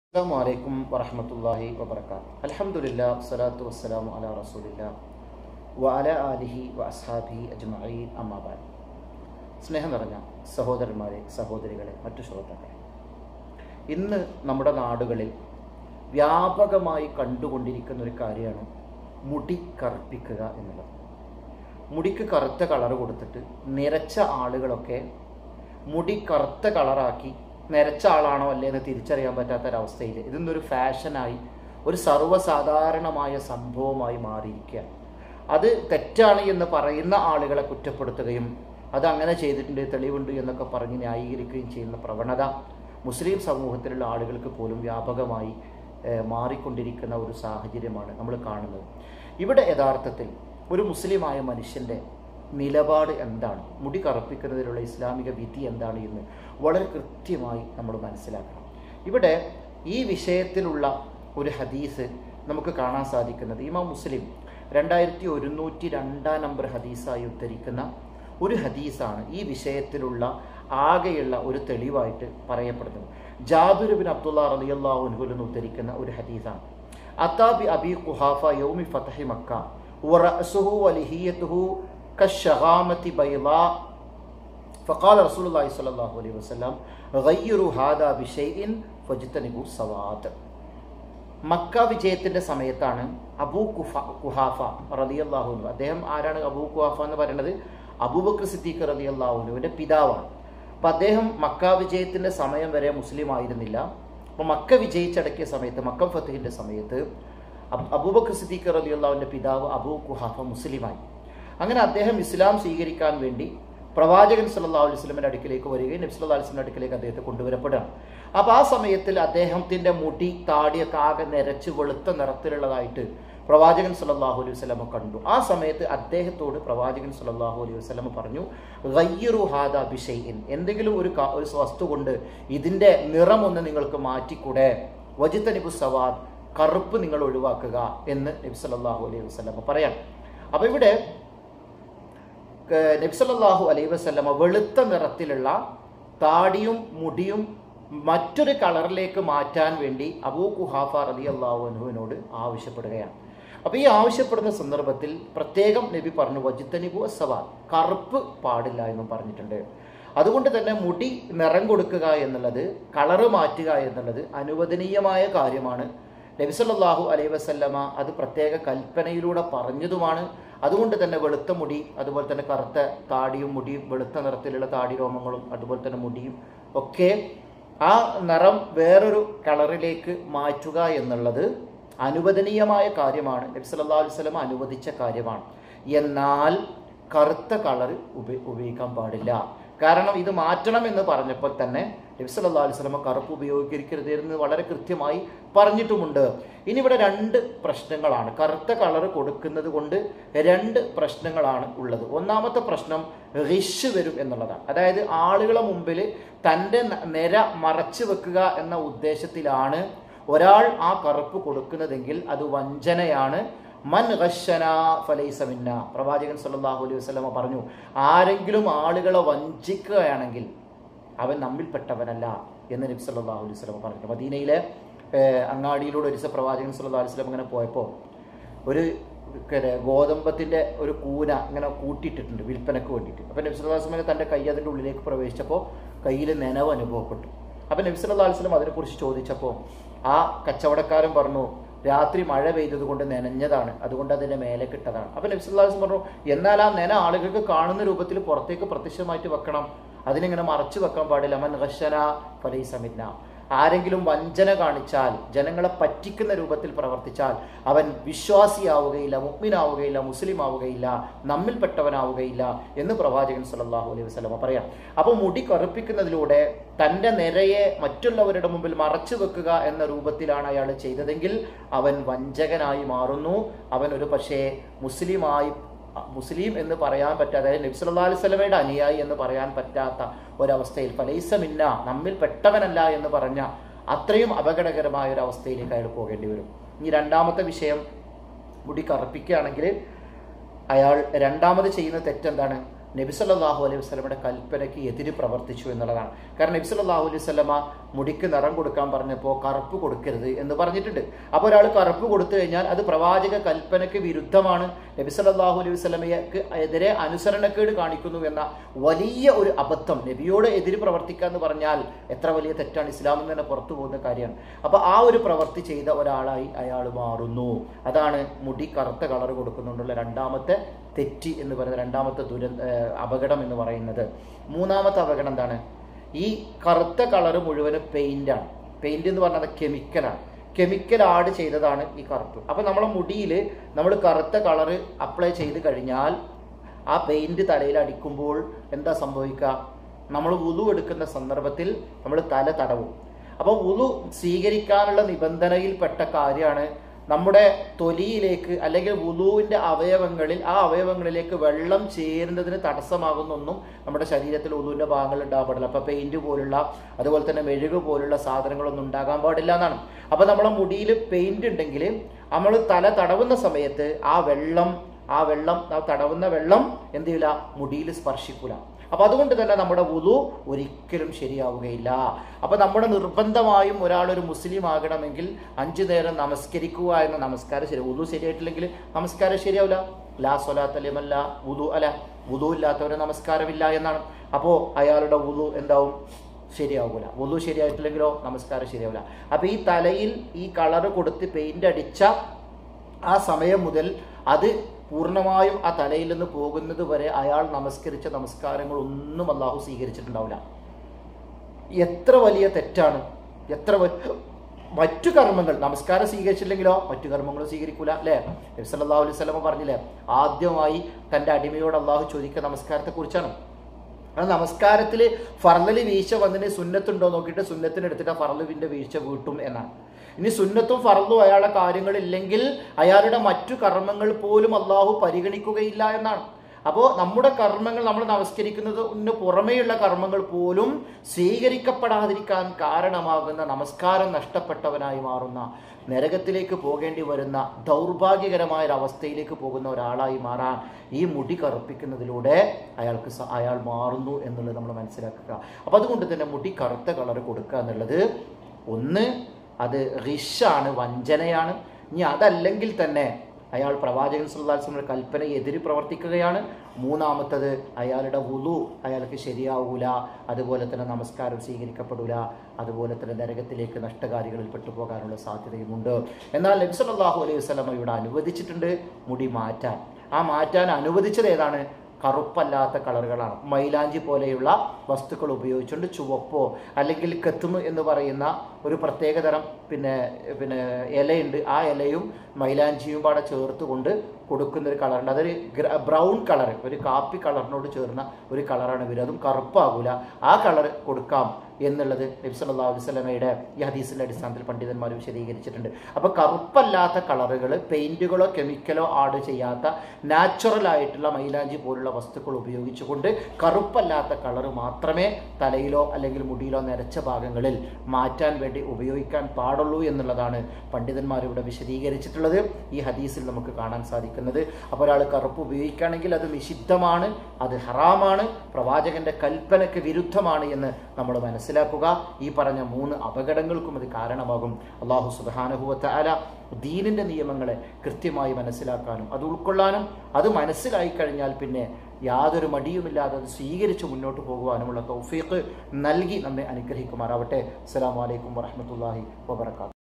അസ്സാം വലൈക്കും വറഹമത്തല്ലാഹി വബർക്കാത്ത് അലഹമുല്ലാ വസ്സലാത്തു വസ്സലാമു അല റസൂലില്ല വ അല ആലിഹി വ അസ്ഹാബി അജ്മഈൻ അമ്മാബാൻ സ്നേഹം നിറഞ്ഞ സഹോദരന്മാരെ സഹോദരികളെ മറ്റു ശ്രോതാക്കളെ ഇന്ന് നമ്മുടെ നാടുകളിൽ വ്യാപകമായി കണ്ടുകൊണ്ടിരിക്കുന്ന ഒരു കാര്യമാണ് മുടി കറുപ്പിക്കുക എന്നുള്ളത് മുടിക്ക് കറുത്ത കളർ കൊടുത്തിട്ട് നിരച്ച ആളുകളൊക്കെ മുടി കറുത്ത കളറാക്കി നിരച്ച ആളാണോ അല്ലേ എന്ന് തിരിച്ചറിയാൻ പറ്റാത്തൊരവസ്ഥയിൽ ഇതൊന്നൊരു ഫാഷനായി ഒരു സർവ്വസാധാരണമായ സംഭവമായി മാറിയിരിക്കുകയാണ് അത് തെറ്റാണ് എന്ന് പറയുന്ന ആളുകളെ കുറ്റപ്പെടുത്തുകയും അത് അങ്ങനെ ചെയ്തിട്ടുണ്ട് തെളിവുണ്ട് എന്നൊക്കെ പറഞ്ഞ് ന്യായീകരിക്കുകയും ചെയ്യുന്ന പ്രവണത മുസ്ലിം സമൂഹത്തിലുള്ള ആളുകൾക്ക് പോലും വ്യാപകമായി ഏഹ്, മാറിക്കൊണ്ടിരിക്കുന്ന ഒരു സാഹചര്യമാണ് നമ്മൾ കാണുന്നത് ഇവിടെ യഥാർത്ഥത്തിൽ ഒരു മുസ്ലിമായ മനുഷ്യൻ്റെ നിലപാട് എന്താണ് മുടി കറുപ്പിക്കുന്നതിലുള്ള ഇസ്ലാമിക വിധി എന്താണ് എന്ന് വളരെ കൃത്യമായി നമ്മൾ മനസ്സിലാക്കണം ഇവിടെ ഈ വിഷയത്തിലുള്ള ഒരു ഹദീസ് നമുക്ക് കാണാൻ സാധിക്കുന്നത് ഇമാം മുസ്ലിം രണ്ടായിരത്തി ഒരുന്നൂറ്റി രണ്ടാം നമ്പർ ഹദീസായി ഉദ്ധരിക്കുന്ന ഒരു ഹദീസാണ് ഈ വിഷയത്തിലുള്ള ആകെയുള്ള ഒരു തെളിവായിട്ട് പറയപ്പെടുന്നത് ജാബിർ ബിൻ അബ്ദുള്ള റളിയല്ലാഹുവിൽ നിന്ന് ഉദ്ധരിക്കുന്ന ഒരു ഹദീസാണ് അത്താബി അബി ഖുഹാഫ യൗമി ഫതഹി മക്ക ورأسه ولحيته كالشغامة بيضاء فقال رسول الله صلى الله عليه وسلم غيروا هذا بشيء فاجتنبوا السواد മക്ക വിജയത്തിന്റെ സമയത്താണ് അബൂ കുഫ കുഹാഫ റളിയല്ലാഹു അൻഹു അദ്ദേഹം ആരാണ് അബൂ കുഹാഫ എന്ന് പറയുന്നത് അബൂബക്കർ സിദ്ദീഖ് റളിയല്ലാഹുവിന്റെ പിതാവാണ് അപ്പം അദ്ദേഹം മക്ക വിജയത്തിന്റെ സമയം വരെ മുസ്ലിം ആയിരുന്നില്ല അപ്പം മക്ക വിജയിച്ചടക്കിയ സമയത്ത് മക്ക ഫത്തഹിന്റെ സമയത്ത് അബ്- അബൂബക്കർ സിദ്ദീഖ് റളിയല്ലാഹുവിന്റെ പിതാവ് അബൂ കുഹാഫ മുസ്ലിമായി അങ്ങനെ അദ്ദേഹം ഇസ്ലാം സ്വീകരിക്കാൻ വേണ്ടി പ്രവാചകൻ സല്ലല്ലാഹു അലൈഹി വസല്ലമയുടെ അടുക്കിലേക്ക് വരികയും നബി സല്ലല്ലാഹു അലൈഹി വസല്ലമയുടെ അടുക്കിലേക്ക് അദ്ദേഹത്തെ കൊണ്ടുവരപ്പെടുകയാണ് അപ്പോൾ ആ സമയത്തിൽ അദ്ദേഹത്തിന്റെ മുടി താടിയൊക്കെ ആകെ നിരച്ച് വെളുത്ത നിറത്തിലുള്ളതായിട്ട് പ്രവാചകൻ സല്ലല്ലാഹു അലൈഹി വസല്ലമ കണ്ടു ആ സമയത്ത് അദ്ദേഹത്തോട് പ്രവാചകൻ സല്ലല്ലാഹു അലൈഹി വസല്ലമ പറഞ്ഞു ഗയ്യറു ഹാദ ബിഷൈഇൻ എന്തെങ്കിലും ഒരു ക- ഒരു വസ്തു കൊണ്ട് ഇതിന്റെ നിറം ഒന്ന് നിങ്ങൾക്ക് മാറ്റിക്കൂടെ വജിത്തനിബു സവാദ് കറുപ്പ് നിങ്ങൾ ഒഴിവാക്കുക എന്ന് നബി സല്ലല്ലാഹു അലൈഹി വസല്ലമ പറയാം അപ്പോൾ ഇവിടെ നബ്സല്ലാഹു അലൈഹി വസല്ലമ വെളുത്ത നിറത്തിലുള്ള താടിയും മുടിയും മറ്റൊരു കളറിലേക്ക് മാറ്റാൻ വേണ്ടി അബൂ കുഹാഫ റലി അള്ളാഹു അനുവിനോട് ആവശ്യപ്പെടുകയാണ് അപ്പോൾ ഈ ആവശ്യപ്പെടുന്ന സന്ദർഭത്തിൽ പ്രത്യേകം നബി പറഞ്ഞു വജിത്തനിബു അസവാ കറുപ്പ് പാടില്ല എന്നും പറഞ്ഞിട്ടുണ്ട് അതുകൊണ്ട് തന്നെ മുടി നിറം കൊടുക്കുക എന്നുള്ളത് കളറ് മാറ്റുക എന്നുള്ളത് അനുവദനീയമായ കാര്യമാണ് നബിസല്ലാഹു അലൈഹി വസല്ലമ അത് പ്രത്യേക കൽപ്പനയിലൂടെ പറഞ്ഞതുമാണ് അതുകൊണ്ട് തന്നെ വെളുത്ത മുടി അതുപോലെ തന്നെ കറുത്ത താടിയും മുടിയും വെളുത്ത നിറത്തിലുള്ള താടി രോമങ്ങളും അതുപോലെ തന്നെ മുടിയും ഒക്കെ ആ നിറം വേറൊരു കളറിലേക്ക് മാറ്റുക എന്നുള്ളത് അനുവദനീയമായ കാര്യമാണ് നബി സല്ലല്ലാഹു അലൈഹി വസല്ലമ അനുവദിച്ച കാര്യമാണ് എന്നാൽ കറുത്ത കളർ ഉപ ഉപയോഗിക്കാൻ പാടില്ല കാരണം ഇത് മാറ്റണം എന്ന് പറഞ്ഞപ്പോൾ തന്നെ നബി സല്ലല്ലാഹു അലൈഹി വസല്ലമ കറുപ്പ് ഉപയോഗിക്കരുത് എന്ന് വളരെ കൃത്യമായി പറഞ്ഞിട്ടുമുണ്ട് ഇനി ഇവിടെ രണ്ട് പ്രശ്നങ്ങളാണ് കറുത്ത കളർ കൊടുക്കുന്നത് കൊണ്ട് രണ്ട് പ്രശ്നങ്ങളാണ് ഉള്ളത് ഒന്നാമത്തെ പ്രശ്നം റിഷ് വരും എന്നുള്ളതാണ് അതായത് ആളുകളെ മുമ്പിൽ തൻ്റെ ന- നിര മറച്ചു വെക്കുക എന്ന ഉദ്ദേശത്തിലാണ് ഒരാൾ ആ കറുപ്പ് കൊടുക്കുന്നതെങ്കിൽ അത് വഞ്ചനയാണ് മൻ ഖശന ഫലൈസ മിന്ന പ്രവാചകൻ സല്ലല്ലാഹു അലൈഹി വസല്ലമ പറഞ്ഞു ആരെങ്കിലും ആളുകളെ വഞ്ചിക്കുകയാണെങ്കിൽ അവൻ നമ്മിൽപ്പെട്ടവനല്ല എന്ന് നബി സല്ലല്ലാഹു അലൈഹി വസല്ലമ പറഞ്ഞു മദീനയിലെ ഏഹ്, അങ്ങാടിയിലൂടെ ഒരു ദിവസം പ്രവാചകൻ സല്ലല്ലാഹു അലൈഹി വസല്ലം ഇങ്ങനെ പോയപ്പോൾ ഒരു പിന്നെ ഗോതമ്പത്തിൻ്റെ ഒരു കൂന ഇങ്ങനെ കൂട്ടിയിട്ടിട്ടുണ്ട് വിൽപ്പനക്ക് വേണ്ടിയിട്ട് അപ്പം നബി സല്ലല്ലാഹു അലൈഹി വസല്ലം തൻ്റെ കൈ അതിൻ്റെ ഉള്ളിലേക്ക് പ്രവേശിച്ചപ്പോൾ കയ്യിൽ നനവ് അനുഭവപ്പെട്ടു അപ്പം നബി സല്ലല്ലാഹു അലൈഹി വസല്ലം അതിനെക്കുറിച്ച് ചോദിച്ചപ്പോൾ ആ കച്ചവടക്കാരൻ പറഞ്ഞു രാത്രി മഴ പെയ്തത് കൊണ്ട് നനഞ്ഞതാണ് അതുകൊണ്ട് അതിൻ്റെ മേലെ കിട്ടതാണ് അപ്പം നബി സല്ലല്ലാഹു അലൈഹി വസല്ലം പറഞ്ഞു എന്നാൽ ആ നന ആളുകൾക്ക് കാണുന്ന രൂപത്തിൽ പുറത്തേക്ക് പ്രത്യക്ഷമായിട്ട് വെക്കണം അതിനിങ്ങനെ മറച്ചു വെക്കാൻ പാടില്ല മൻ ഖശന ഫലൈസ മിന്ന ആരെങ്കിലും വഞ്ചന കാണിച്ചാൽ ജനങ്ങളെ പറ്റിക്കുന്ന രൂപത്തിൽ പ്രവർത്തിച്ചാൽ അവൻ വിശ്വാസിയാവുകയില്ല മുഗ്മിനാവുകയില്ല മുസ്ലിം ആവുകയില്ല നമ്മിൽപ്പെട്ടവനാവുകയില്ല എന്ന് പ്രവാചകൻ സല്ലല്ലാഹു അലൈഹി വസല്ലമ പറയാം അപ്പോൾ മുടി കറുപ്പിക്കുന്നതിലൂടെ തൻ്റെ നിരയെ മറ്റുള്ളവരുടെ മുമ്പിൽ മറച്ചു വെക്കുക എന്ന രൂപത്തിലാണ് അയാൾ ചെയ്തതെങ്കിൽ അവൻ വഞ്ചകനായി മാറുന്നു അവൻ ഒരു പക്ഷേ മുസ്ലിമായി മുസ്ലിം എന്ന് പറയാൻ പറ്റാത്ത അതായത് നബി സല്ലല്ലാഹു അലൈഹി വസല്ലമയുടെ അനുയായി എന്ന് പറയാൻ പറ്റാത്ത ഒരവസ്ഥയിൽ ഫലൈസമില്ല നമ്മിൽ പെട്ടവനല്ല എന്ന് പറഞ്ഞ അത്രയും അപകടകരമായ ഒരു അവസ്ഥയിലേക്ക് അയാൾ പോകേണ്ടി വരും ഇനി രണ്ടാമത്തെ വിഷയം മുടി കറുപ്പിക്കുകയാണെങ്കിൽ അയാൾ രണ്ടാമത് ചെയ്യുന്ന തെറ്റെന്താണ് നബിസല്ലാഹു അലൈഹി വസ്ലമയുടെ കൽപ്പനയ്ക്ക് എതിര് പ്രവർത്തിച്ചു എന്നുള്ളതാണ് കാരണം നബിസല്ലാഹു അലൈഹി വസ്ലമ മുടിക്ക് നിറം കൊടുക്കാൻ പറഞ്ഞപ്പോൾ കറുപ്പ് കൊടുക്കരുത് എന്ന് പറഞ്ഞിട്ടുണ്ട് അപ്പോൾ ഒരാൾ കറുപ്പ് കൊടുത്തു കഴിഞ്ഞാൽ അത് പ്രവാചക കൽപ്പനയ്ക്ക് വിരുദ്ധമാണ് നബിസല്ലാഹു അലൈഹി വസ്ലമയ്ക്ക് എതിരെ അനുസരണക്കേട് കാണിക്കുന്നു എന്ന വലിയ ഒരു അബദ്ധം നബിയോട് എതിര് പ്രവർത്തിക്കുക എന്ന് പറഞ്ഞാൽ എത്ര വലിയ തെറ്റാണ് ഇസ്ലാമിൽ നിന്ന് തന്നെ പുറത്തു പോകുന്ന കാര്യമാണ് അപ്പോൾ ആ ഒരു പ്രവൃത്തി ചെയ്ത ഒരാളായി അയാൾ മാറുന്നു അതാണ് മുടി കറുത്ത കളർ കൊടുക്കുന്നുണ്ടുള്ള രണ്ടാമത്തെ തെറ്റി എന്ന് പറയുന്ന രണ്ടാമത്തെ ദുരന്ത ഏഹ് അപകടം എന്ന് പറയുന്നത് മൂന്നാമത്തെ അപകടം എന്താണ് ഈ കറുത്ത കളർ മുഴുവനും പെയിൻ്റാണ് പെയിന്റ് എന്ന് പറഞ്ഞാൽ കെമിക്കലാണ് കെമിക്കൽ ആഡ് ചെയ്തതാണ് ഈ കറുപ്പ് അപ്പോൾ നമ്മളെ മുടിയിൽ നമ്മൾ കറുത്ത കളർ അപ്ലൈ ചെയ്ത് കഴിഞ്ഞാൽ ആ പെയിന്റ് തലയിൽ അടിക്കുമ്പോൾ എന്താ സംഭവിക്കുക നമ്മൾ ഉതു എടുക്കുന്ന സന്ദർഭത്തിൽ നമ്മൾ തല തടവും അപ്പോൾ ഉതു സ്വീകരിക്കാനുള്ള നിബന്ധനയിൽപ്പെട്ട കാര്യമാണ് നമ്മുടെ തൊലിയിലേക്ക് അല്ലെങ്കിൽ വുളുവിൻ്റെ അവയവങ്ങളിൽ ആ അവയവങ്ങളിലേക്ക് വെള്ളം ചേരുന്നതിന് തടസ്സമാകുന്നൊന്നും നമ്മുടെ ശരീരത്തിൽ ഉളുവിൻ്റെ ഭാഗങ്ങൾ ഉണ്ടാകാൻ പാടില്ല അപ്പോൾ പെയിൻറ് പോലുള്ള അതുപോലെ തന്നെ മെഴുക് പോലുള്ള സാധനങ്ങളൊന്നും ഉണ്ടാകാൻ പാടില്ല എന്നാണ് അപ്പോൾ നമ്മുടെ മുടിയിൽ പെയിൻറ് ഉണ്ടെങ്കിൽ നമ്മൾ തല തടവുന്ന സമയത്ത് ആ വെള്ളം ആ വെള്ളം ആ തടവുന്ന വെള്ളം എന്ത് ചെയ്യില്ല മുടിയിൽ സ്പർശിക്കൂല അപ്പൊ അതുകൊണ്ട് തന്നെ നമ്മുടെ വുതു ഒരിക്കലും ശരിയാവുകയില്ല അപ്പൊ നമ്മുടെ നിർബന്ധമായും ഒരാൾ ഒരു മുസ്ലിം ആകണമെങ്കിൽ അഞ്ചു നേരം നമസ്കരിക്കുക എന്ന നമസ്കാരം ശരി വുതു ശരിയായിട്ടില്ലെങ്കിൽ നമസ്കാരം ശരിയാവില്ല ലാ സ്വലാത്തലിമല്ല വുതു അല്ല വുതു ഇല്ലാത്തവരെ നമസ്കാരമില്ല എന്നാണ് അപ്പോൾ അയാളുടെ വുതു എന്താവും ശരിയാവൂല വുതു ശരിയായിട്ടില്ലെങ്കിലോ നമസ്കാരം ശരിയാവില്ല അപ്പൊ ഈ തലയിൽ ഈ കളറ് കൊടുത്ത് പെയിന്റ് അടിച്ച ആ സമയം മുതൽ അത് പൂർണ്ണമായും ആ തലയിൽ നിന്ന് പോകുന്നത് വരെ അയാൾ നമസ്കരിച്ച നമസ്കാരങ്ങൾ ഒന്നും അള്ളാഹു സ്വീകരിച്ചിട്ടുണ്ടാവില്ല എത്ര വലിയ തെറ്റാണ് എത്ര വ- മറ്റു കർമ്മങ്ങൾ നമസ്കാരം സ്വീകരിച്ചില്ലെങ്കിലോ മറ്റു കർമ്മങ്ങൾ സ്വീകരിക്കൂല അല്ലേ നബ്സല്ലാ അലൈഹി സ്വലമ പറഞ്ഞില്ലേ ആദ്യമായി തൻ്റെ അടിമയോട് അള്ളാഹു ചോദിക്കുക നമസ്കാരത്തെ കുറിച്ചാണ് ആ നമസ്കാരത്തിൽ ഫർലി വീഴ്ച വന്നതിന് സുന്നത്തുണ്ടോ നോക്കിയിട്ട് സുന്നത്തിന് എടുത്തിട്ട് ആ ഫർലുവിൻ്റെ വീഴ്ച വീട്ടും എന്നാണ് ഇനി സുന്നത്തും ഫർലും അയാളുടെ കാര്യങ്ങളില്ലെങ്കിൽ അയാളുടെ മറ്റു കർമ്മങ്ങൾ പോലും അള്ളാഹു പരിഗണിക്കുകയില്ല എന്നാണ് അപ്പോൾ നമ്മുടെ കർമ്മങ്ങൾ നമ്മൾ നമസ്കരിക്കുന്നതിന് പുറമേയുള്ള കർമ്മങ്ങൾ പോലും സ്വീകരിക്കപ്പെടാതിരിക്കാൻ കാരണമാകുന്ന നമസ്കാരം നഷ്ടപ്പെട്ടവനായി മാറുന്ന നരകത്തിലേക്ക് പോകേണ്ടി വരുന്ന ദൗർഭാഗ്യകരമായ ഒരു അവസ്ഥയിലേക്ക് പോകുന്ന ഒരാളായി മാറാൻ ഈ മുടി കറുപ്പിക്കുന്നതിലൂടെ അയാൾക്ക് സ- അയാൾ മാറുന്നു എന്നുള്ളത് നമ്മൾ മനസ്സിലാക്കുക അപ്പോൾ അതുകൊണ്ട് തന്നെ മുടി കറുത്ത കളർ കൊടുക്കുക എന്നുള്ളത് ഒന്ന് അത് റിഷാണ് വഞ്ചനയാണ് ഇനി അതല്ലെങ്കിൽ തന്നെ അയാൾ പ്രവാചകൻ സുല്ലാസ്ലമിന്റെ കൽപ്പനയെ എതിര് പ്രവർത്തിക്കുകയാണ് മൂന്നാമത്തത് അയാളുടെ വുളു അയാൾക്ക് ശരിയാവൂല അതുപോലെ തന്നെ നമസ്കാരം സ്വീകരിക്കപ്പെടൂല അതുപോലെ തന്നെ നരകത്തിലേക്ക് നഷ്ടകാരികളിൽ പെട്ടുപോകാനുള്ള സാധ്യതയുമുണ്ട് എന്നാൽ നബി സല്ലല്ലാഹു അലൈഹി വസല്ലമ ഇവിടെ അനുവദിച്ചിട്ടുണ്ട് മുടി മാറ്റാൻ ആ മാറ്റാൻ അനുവദിച്ചത് ഏതാണ് കറുപ്പല്ലാത്ത കളറുകളാണ് മൈലാഞ്ചി പോലെയുള്ള വസ്തുക്കൾ ഉപയോഗിച്ചുകൊണ്ട് ചുവപ്പോ അല്ലെങ്കിൽ കത്തുമ് എന്ന് പറയുന്ന ഒരു പ്രത്യേകതരം പിന്നെ പിന്നെ ഇലയുണ്ട് ആ ഇലയും മൈലാഞ്ചിയും പാടെ ചേർത്ത് കൊണ്ട് കൊടുക്കുന്ന ഒരു കളറുണ്ട് അതൊരു ഗ്ര- ബ്രൗൺ കളർ ഒരു കാപ്പി കളറിനോട് ചേർന്ന ഒരു കളറാണ് വരിക അതും കറുപ്പാകൂല ആ കളർ കൊടുക്കാം എന്നുള്ളത് നബി സല്ലല്ലാഹു അലൈഹി വസല്ലമയുടെ ഈ ഹദീസിന്റെ അടിസ്ഥാനത്തിൽ പണ്ഡിതന്മാർ വിശദീകരിച്ചിട്ടുണ്ട് അപ്പോൾ കറുപ്പല്ലാത്ത കളറുകൾ പെയിന്റുകളോ കെമിക്കലോ ആഡ് ചെയ്യാത്ത നാച്ചുറൽ ആയിട്ടുള്ള മൈലാഞ്ചി പോലുള്ള വസ്തുക്കൾ ഉപയോഗിച്ചുകൊണ്ട് കറുപ്പല്ലാത്ത കളർ മാത്രമേ തലയിലോ അല്ലെങ്കിൽ മുടിയിലോ നരച്ച ഭാഗങ്ങളിൽ മാറ്റാൻ വേണ്ടി ഉപയോഗിക്കാൻ പാടുള്ളൂ എന്നുള്ളതാണ് പണ്ഡിതന്മാർ ഇവിടെ വിശദീകരിച്ചിട്ടുള്ളത് ഈ ഹദീസിൽ നമുക്ക് കാണാൻ സാധിക്കുന്നത് അപ്പോൾ ഒരാൾ കറുപ്പ് ഉപയോഗിക്കുകയാണെങ്കിൽ അത് നിഷിദ്ധമാണ് അത് ഹറാമാണ് പ്രവാചകന്റെ കൽപ്പനയ്ക്ക് വിരുദ്ധമാണ് എന്ന് നമ്മൾ മനസ്സിലാക്കുക ഈ പറഞ്ഞ മൂന്ന് അപകടങ്ങൾക്കും അത് കാരണമാകും അള്ളാഹു സുബാനുഭവത്ത അല ദീനിന്റെ നിയമങ്ങളെ കൃത്യമായി മനസ്സിലാക്കാനും അത് ഉൾക്കൊള്ളാനും അത് മനസ്സിലായി കഴിഞ്ഞാൽ പിന്നെ യാതൊരു മടിയുമില്ലാതെ അത് സ്വീകരിച്ച് മുന്നോട്ട് പോകുവാനുമുള്ള തൗഫീഖ് നൽകി നമ്മെ അനുഗ്രഹിക്കുമാറാവട്ടെ അസ്സലാമു അലൈക്കും വറഹ്മത്തുള്ളാഹി വബറകാതുഹു